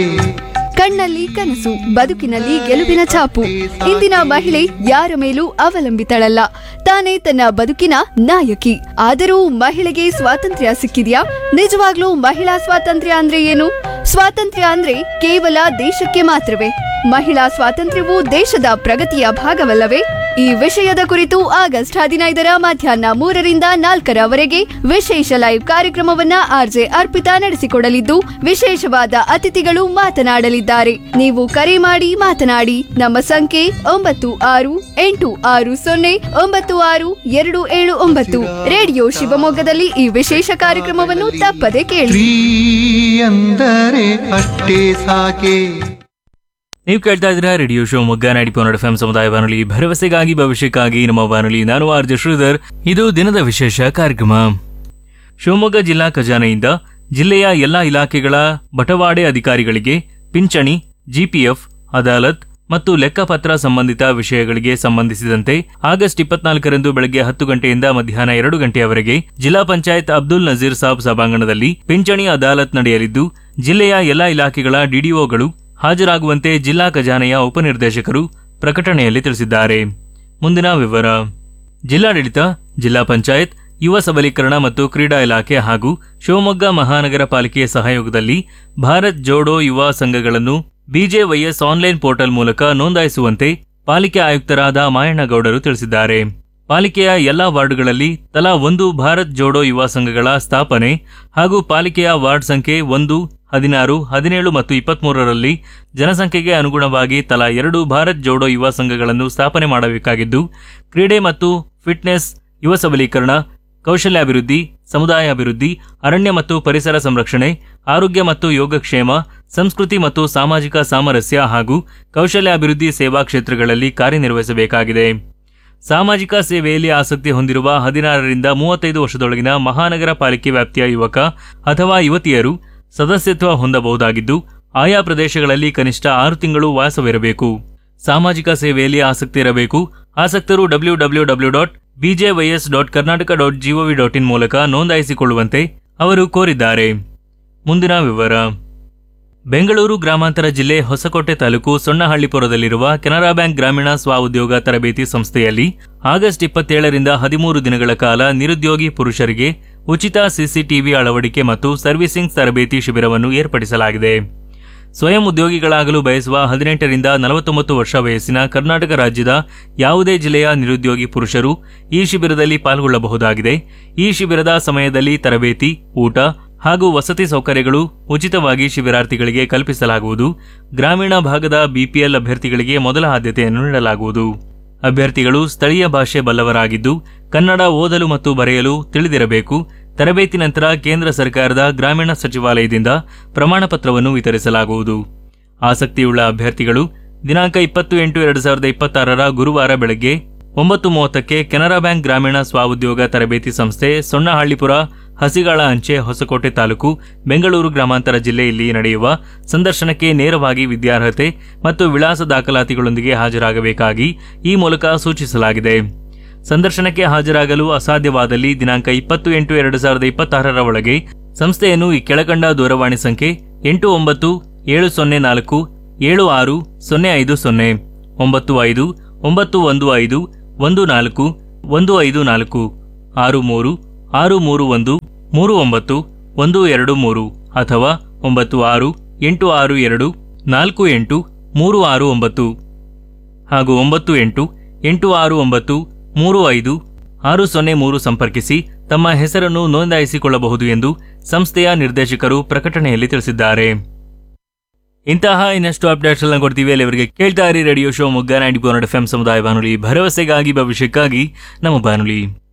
ಕಣ್ಣಲ್ಲಿ ಕನಸು ಬದುಕಿನಲ್ಲಿ ಗೆಲುವಿನ ಛಾಪು ಇಂದಿನ ಮಹಿಳೆ ಯಾರ ಮೇಲೂ ಅವಲಂಬಿತಳಲ್ಲ ತಾನೇ ತನ್ನ ಬದುಕಿನ ನಾಯಕಿ ಆದರೂ ಮಹಿಳೆಗೆ ಸ್ವಾತಂತ್ರ್ಯ ಸಿಕ್ಕಿದ್ಯಾ ನಿಜವಾಗ್ಲೂ ಮಹಿಳಾ ಸ್ವಾತಂತ್ರ್ಯ ಅಂದ್ರೆ ಏನು ಸ್ವಾತಂತ್ರ್ಯ ಅಂದ್ರೆ ಕೇವಲ ದೇಶಕ್ಕೆ ಮಾತ್ರವೇ ಮಹಿಳಾ ಸ್ವಾತಂತ್ರ್ಯವು ದೇಶದ ಪ್ರಗತಿಯ ಭಾಗವಲ್ಲವೇ ಈ ವಿಷಯದ ಕುರಿತು ಆಗಸ್ಟ್ ಹದಿನೈದರ ಮಧ್ಯಾಹ್ನ ಮೂರರಿಂದ ನಾಲ್ಕರವರೆಗೆ ವಿಶೇಷ ಲೈವ್ ಕಾರ್ಯಕ್ರಮವನ್ನ ಆರ್ಜೆ ಅರ್ಪಿತಾ ನಡೆಸಿಕೊಡಲಿದ್ದು ವಿಶೇಷವಾದ ಅತಿಥಿಗಳು ಮಾತನಾಡಲಿದ್ದಾರೆ ನೀವು ಕರೆ ಮಾಡಿ ಮಾತನಾಡಿ ನಮ್ಮ ಸಂಖ್ಯೆ ಒಂಬತ್ತು ಆರು ಎಂಟು ಆರು ಸೊನ್ನೆ ಒಂಬತ್ತು ಆರು ಎರಡು ಏಳು ಒಂಬತ್ತು ರೇಡಿಯೋ ಶಿವಮೊಗ್ಗದಲ್ಲಿ ಈ ವಿಶೇಷ ಕಾರ್ಯಕ್ರಮವನ್ನು ತಪ್ಪದೆ ಕೇಳಿ ಸ್ತ್ರೀ ಅಂದರೆ ಅಷ್ಟೇ ಸಾಕೆ ನೀವು ಕೇಳ್ತಾ ಇದ್ದೀರಾ ರೇಡಿಯೋ ಶೋ ಮೊಗ್ಗ ನಾಡಿ ಪೋನಡ್ ಎಫ್ ಸಮುದಾಯ ಬಾನುಲಿ ಭರವಸೆಗಾಗಿ ಭವಿಷ್ಯಕ್ಕಾಗಿ ನಮ್ಮ ಬಾನುಲಿ ನಾನು ಆರ್ ಜೆ ಶ್ರೀಧರ್ ಇದು ದಿನದ ವಿಶೇಷ ಕಾರ್ಯಕ್ರಮ ಶಿವಮೊಗ್ಗ ಜಿಲ್ಲಾ ಖಜಾನೆಯಿಂದ ಜಿಲ್ಲೆಯ ಎಲ್ಲಾ ಇಲಾಖೆಗಳ ಬಟವಾಡೆ ಅಧಿಕಾರಿಗಳಿಗೆ ಪಿಂಚಣಿ ಜಿಪಿಎಫ್ ಅದಾಲತ್ ಮತ್ತು ಲೆಕ್ಕಪತ್ರ ಸಂಬಂಧಿತ ವಿಷಯಗಳಿಗೆ ಸಂಬಂಧಿಸಿದಂತೆ ಆಗಸ್ಟ್ ಇಪ್ಪತ್ನಾಲ್ಕರಂದು ಬೆಳಗ್ಗೆ ಹತ್ತು ಗಂಟೆಯಿಂದ ಮಧ್ಯಾಹ್ನ ಎರಡು ಗಂಟೆಯವರೆಗೆ ಜಿಲ್ಲಾ ಪಂಚಾಯತ್ ಅಬ್ದುಲ್ ನಜೀರ್ ಸಾಬ್ ಸಭಾಂಗಣದಲ್ಲಿ ಪಿಂಚಣಿ ಅದಾಲತ್ ನಡೆಯಲಿದ್ದು ಜಿಲ್ಲೆಯ ಎಲ್ಲಾ ಇಲಾಖೆಗಳ ಡಿಡಿಒಗಳು ಹಾಜರಾಗುವಂತೆ ಜಿಲ್ಲಾ ಖಜಾನೆಯ ಉಪನಿರ್ದೇಶಕರು ಪ್ರಕಟಣೆಯಲ್ಲಿ ತಿಳಿಸಿದ್ದಾರೆ ಮುಂದಿನ ವಿವರ ಜಿಲ್ಲಾಡಳಿತ ಜಿಲ್ಲಾ ಪಂಚಾಯತ್ ಯುವ ಸಬಲೀಕರಣ ಮತ್ತು ಕ್ರೀಡಾ ಇಲಾಖೆ ಹಾಗೂ ಶಿವಮೊಗ್ಗ ಮಹಾನಗರ ಪಾಲಿಕೆ ಸಹಯೋಗದಲ್ಲಿ ಭಾರತ್ ಜೋಡೋ ಯುವ ಸಂಘಗಳನ್ನು ಬಿಜೆವೈಎಸ್ ಆನ್ಲೈನ್ ಪೋರ್ಟಲ್ ಮೂಲಕ ನೋಂದಾಯಿಸುವಂತೆ ಪಾಲಿಕೆ ಆಯುಕ್ತರಾದ ಮಾಯಣ್ಣಗೌಡರು ತಿಳಿಸಿದ್ದಾರೆ ಪಾಲಿಕೆಯ ಎಲ್ಲಾ ವಾರ್ಡ್ಗಳಲ್ಲಿ ತಲಾ ಒಂದು ಭಾರತ್ ಜೋಡೋ ಯುವ ಸಂಘಗಳ ಸ್ಥಾಪನೆ ಹಾಗೂ ಪಾಲಿಕೆಯ ವಾರ್ಡ್ ಸಂಖ್ಯೆ ಒಂದು ಹದಿನಾರು ಹದಿನೇಳು ಮತ್ತು ಇಪ್ಪತ್ಮೂರರಲ್ಲಿ ಜನಸಂಖ್ಯೆಗೆ ಅನುಗುಣವಾಗಿ ತಲಾ ಎರಡು ಭಾರತ್ ಜೋಡೋ ಯುವ ಸಂಘಗಳನ್ನು ಸ್ಥಾಪನೆ ಮಾಡಬೇಕಾಗಿದ್ದು ಕ್ರೀಡೆ ಮತ್ತು ಫಿಟ್ನೆಸ್ ಯುವ ಸಬಲೀಕರಣ ಕೌಶಲ್ಯಾಭಿವೃದ್ಧಿ ಸಮುದಾಯ ಅಭಿವೃದ್ಧಿ ಅರಣ್ಯ ಮತ್ತು ಪರಿಸರ ಸಂರಕ್ಷಣೆ ಆರೋಗ್ಯ ಮತ್ತು ಯೋಗಕ್ಷೇಮ ಸಂಸ್ಕೃತಿ ಮತ್ತು ಸಾಮಾಜಿಕ ಸಾಮರಸ್ಯ ಹಾಗೂ ಕೌಶಲ್ಯಾಭಿವೃದ್ಧಿ ಸೇವಾ ಕ್ಷೇತ್ರಗಳಲ್ಲಿ ಕಾರ್ಯನಿರ್ವಹಿಸಬೇಕಾಗಿದೆ ಸಾಮಾಜಿಕ ಸೇವೆಯಲ್ಲಿ ಆಸಕ್ತಿ ಹೊಂದಿರುವ ಹದಿನಾರರಿಂದ ಮೂವತ್ತೈದು ವರ್ಷದೊಳಗಿನ ಮಹಾನಗರ ಪಾಲಿಕೆ ವ್ಯಾಪ್ತಿಯ ಯುವಕ ಅಥವಾ ಯುವತಿಯರು ಸದಸ್ಯತ್ವ ಹೊಂದಬಹುದಾಗಿದ್ದು ಆಯಾ ಪ್ರದೇಶಗಳಲ್ಲಿ ಕನಿಷ್ಠ ಆರು ತಿಂಗಳು ವಾಸವಿರಬೇಕು ಸಾಮಾಜಿಕ ಸೇವೆಯಲ್ಲಿ ಆಸಕ್ತಿ ಇರಬೇಕು ಆಸಕ್ತರು W W W dot BJYS dot Karnataka dot GOV dot in ಮೂಲಕ ನೋಂದಾಯಿಸಿಕೊಳ್ಳುವಂತೆ ಅವರು ಕೋರಿದ್ದಾರೆ ಮುಂದಿನ ವಿವರ ಬೆಂಗಳೂರು ಗ್ರಾಮಾಂತರ ಜಿಲ್ಲೆ ಹೊಸಕೋಟೆ ತಾಲೂಕು ಸೊಣ್ಣಹಳ್ಳಿಪುರದಲ್ಲಿರುವ ಕೆನರಾ ಬ್ಯಾಂಕ್ ಗ್ರಾಮೀಣ ಸ್ವಉದ್ಯೋಗ ತರಬೇತಿ ಸಂಸ್ಥೆಯಲ್ಲಿ ಆಗಸ್ಟ್ ಇಪ್ಪತ್ತೇಳರಿಂದ ಹದಿಮೂರು ದಿನಗಳ ಕಾಲ ನಿರುದ್ಯೋಗಿ ಪುರುಷರಿಗೆ ಉಚಿತ ಸಿಸಿಟಿವಿ ಅಳವಡಿಕೆ ಮತ್ತು ಸರ್ವಿಸಿಂಗ್ ತರಬೇತಿ ಶಿಬಿರವನ್ನು ಏರ್ಪಡಿಸಲಾಗಿದೆ ಸ್ವಯಂ ಉದ್ಯೋಗಿಗಳಾಗಲು ಬಯಸುವ ಹದಿನೆಂಟರಿಂದ ನಲವತ್ತೊಂಬತ್ತು ವರ್ಷ ವಯಸ್ಸಿನ ಕರ್ನಾಟಕ ರಾಜ್ಯದ ಯಾವುದೇ ಜಿಲ್ಲೆಯ ನಿರುದ್ಯೋಗಿ ಪುರುಷರು ಈ ಶಿಬಿರದಲ್ಲಿ ಪಾಲ್ಗೊಳ್ಳಬಹುದಾಗಿದೆ ಈ ಶಿಬಿರದ ಸಮಯದಲ್ಲಿ ತರಬೇತಿ ಊಟ ಹಾಗೂ ವಸತಿ ಸೌಕರ್ಯಗಳು ಉಚಿತವಾಗಿ ಶಿಬಿರಾರ್ಥಿಗಳಿಗೆ ಕಲ್ಪಿಸಲಾಗುವುದು ಗ್ರಾಮೀಣ ಭಾಗದ ಬಿಪಿಎಲ್ ಅಭ್ಯರ್ಥಿಗಳಿಗೆ ಮೊದಲ ಆದ್ಯತೆಯನ್ನು ನೀಡಲಾಗುವುದು ಅಭ್ಯರ್ಥಿಗಳು ಸ್ಥಳೀಯ ಭಾಷೆ ಬಲ್ಲವರಾಗಿದ್ದು ಕನ್ನಡ ಓದಲು ಮತ್ತು ಬರೆಯಲು ತಿಳಿದಿರಬೇಕು ತರಬೇತಿ ನಂತರ ಕೇಂದ್ರ ಸರ್ಕಾರದ ಗ್ರಾಮೀಣ ಸಚಿವಾಲಯದಿಂದ ಪ್ರಮಾಣ ಪತ್ರವನ್ನು ವಿತರಿಸಲಾಗುವುದು ಆಸಕ್ತಿಯುಳ್ಳ ಅಭ್ಯರ್ಥಿಗಳು ದಿನಾಂಕ ಇಪ್ಪತ್ತು ಎಂಟು ಎರಡು ಸಾವಿರದ ಇಪ್ಪತ್ತಾರರ ಗುರುವಾರ ಬೆಳಗ್ಗೆ ಒಂಬತ್ತು ಮೂವತ್ತಕ್ಕೆ ಕೆನರಾ ಬ್ಯಾಂಕ್ ಗ್ರಾಮೀಣ ಸ್ವಉದ್ಯೋಗ ತರಬೇತಿ ಸಂಸ್ಥೆ ಸೊಣ್ಣಹಳ್ಳಿಪುರ ಹಸಿಗಾಳ ಅಂಚೆ ಹೊಸಕೋಟೆ ತಾಲೂಕು ಬೆಂಗಳೂರು ಗ್ರಾಮಾಂತರ ಜಿಲ್ಲೆಯಲ್ಲಿ ನಡೆಯುವ ಸಂದರ್ಶನಕ್ಕೆ ನೇರವಾಗಿ ವಿದ್ಯಾರ್ಹತೆ ಮತ್ತು ವಿಳಾಸ ದಾಖಲಾತಿಗಳೊಂದಿಗೆ ಹಾಜರಾಗಬೇಕಾಗಿ ಈ ಮೂಲಕ ಸೂಚಿಸಲಾಗಿದೆ ಸಂದರ್ಶನಕ್ಕೆ ಹಾಜರಾಗಲು ಅಸಾಧ್ಯವಾದಲ್ಲಿ ದಿನಾಂಕ ಇಪ್ಪತ್ತು ಎಂಟು ಎರಡು ಸಾವಿರದ ಇಪ್ಪತ್ತಾರರ ಒಳಗೆ ಸಂಸ್ಥೆಯನ್ನು ಈ ಕೆಳಕಂಡ ದೂರವಾಣಿ ಸಂಖ್ಯೆ ಎಂಟು ಒಂಬತ್ತು ಏಳು ಸೊನ್ನೆ ನಾಲ್ಕು ಏಳು ಆರು ಸೊನ್ನೆ ಐದು ಸೊನ್ನೆ ಒಂಬತ್ತು ಐದು ಒಂಬತ್ತು ಒಂದು ಐದು ಒಂದು ನಾಲ್ಕು ಒಂದು ಐದು ನಾಲ್ಕು ಆರು ಮೂರು ಆರು ಮೂರು ಒಂದು ಮೂರು ಒಂಬತ್ತು ಒಂದು ಎರಡು ಮೂರು ಅಥವಾ ಒಂಬತ್ತು ಆರು ಎಂಟು ಆರು ಎರಡು ನಾಲ್ಕು ಎಂಟು ಮೂರು ಆರು ಒಂಬತ್ತು ಹಾಗೂ ಒಂಬತ್ತು ಎಂಟು ಎಂಟು ಆರು ಒಂಬತ್ತು ಮೂರು ಐದು ಆರು ಸೊನ್ನೆ ಮೂರು ಸಂಪರ್ಕಿಸಿ ತಮ್ಮ ಹೆಸರನ್ನು ನೋಂದಾಯಿಸಿಕೊಳ್ಳಬಹುದು ಎಂದು ಸಂಸ್ಥೆಯ ನಿರ್ದೇಶಕರು ಪ್ರಕಟಣೆಯಲ್ಲಿ ತಿಳಿಸಿದ್ದಾರೆ ಇಂತಹ ಇನ್ನಷ್ಟು ಅಪ್ಡೇಟ್ಸ್ ಎಲ್ಲ ಕೊಡ್ತೀವಿ ಅಲ್ಲಿವರೆಗೆ ಕೇಳ್ತಾ ಇರಿ radio show Mogga ninety four F M ಸಮುದಾಯ ಬಾನುಲಿ ಭರವಸೆಗಾಗಿ ಭವಿಷ್ಯಕ್ಕಾಗಿ ನಮ್ಮ ಬಾನುಲಿ